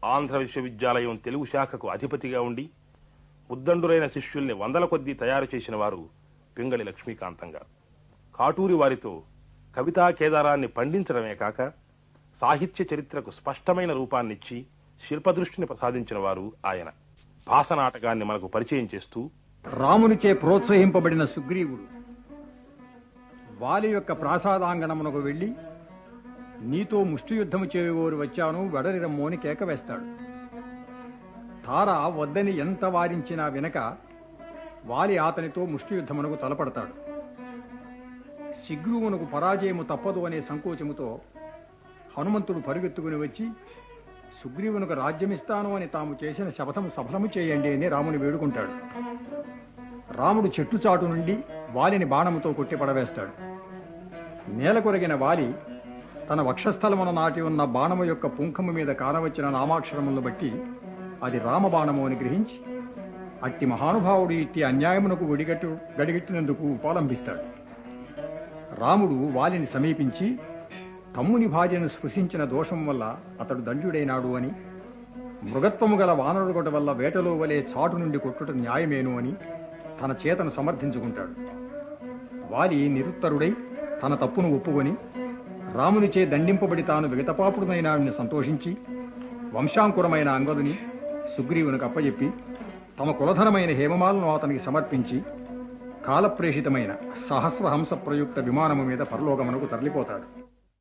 ఆంధ్ర విశ్వవిద్యాలయం తెలుగు శాఖకు అధిపతిగా ఉండి ఉద్దండులైన శిష్యుల్ని వందల కొద్దీ తయారు చేసిన వారు పింగళి లక్ష్మీకాంతం గారు కాటూరి వారితో కవితా కేదారాన్ని పండించడమే కాక సాహిత్య చరిత్రకు స్పష్టమైన రూపాన్నిచ్చి శిల్పదృష్టిని ప్రసాదించిన వారు ఆయన భాస నాటకాన్ని మనకు పరిచయం చేస్తూ రామునిచే ప్రోత్సహింపబడిన సుగ్రీవుడు వాలి యొక్క ప్రాసాదాంగణమునకు వెళ్లి నీతో ముష్టియుద్ధము చేయగోరు వచ్చాను వెడలి రమ్మోని కేక వేస్తాడు తార వద్దని ఎంత వారించినా వినక వాలి అతనితో ముష్టియుద్ధమునకు తలపడతాడు శిగ్రువునకు పరాజయము తప్పదు అనే సంకోచముతో హనుమంతుడు పరుగెత్తుకుని వచ్చి సుగ్రీవునకు రాజ్యమిస్తాను అని తాము చేసిన శపథము సఫలము చేయండి అని రాముని వేడుకుంటాడు రాముడు చెట్టు చాటు నుండి వాలిని బాణముతో కొట్టి పడవేస్తాడు నేల కొరిగిన వాలి తన వక్షస్థలమున నాటి ఉన్న బాణము యొక్క పుంఖము మీద కానవచ్చిన నామాక్షరములను బట్టి అది రామబాణము అని గ్రహించి అట్టి మహానుభావుడు ఇట్టి అన్యాయమునకు ఒడిగట్టు గడిగట్టినందుకు ఉపాలంభిస్తాడు రాముడు వాలిని సమీపించి తమ్ముని భార్యను స్పృశించిన దోషం వల్ల అతడు దండ్యుడైనాడు అని మృగత్వము గల వానరుగొట వల్ల వేటలో వలె చాటు నుండి కొట్టుట న్యాయమేను అని తన చేతను సమర్థించుకుంటాడు వాలి నిరుత్తరుడై తన తప్పును ఒప్పుకొని రామునిచే దండింపబడి తాను విగతపాపుడునైనాడని సంతోషించి వంశాంకురమైన అంగదుని సుగ్రీవునికి అప్పజెప్పి తమ కులధనమైన హేమమాలను అతనికి సమర్పించి కాలప్రేషితమైన సహస్రహంస ప్రయుక్త విమానము మీద పరలోకమునకు తరలిపోతాడు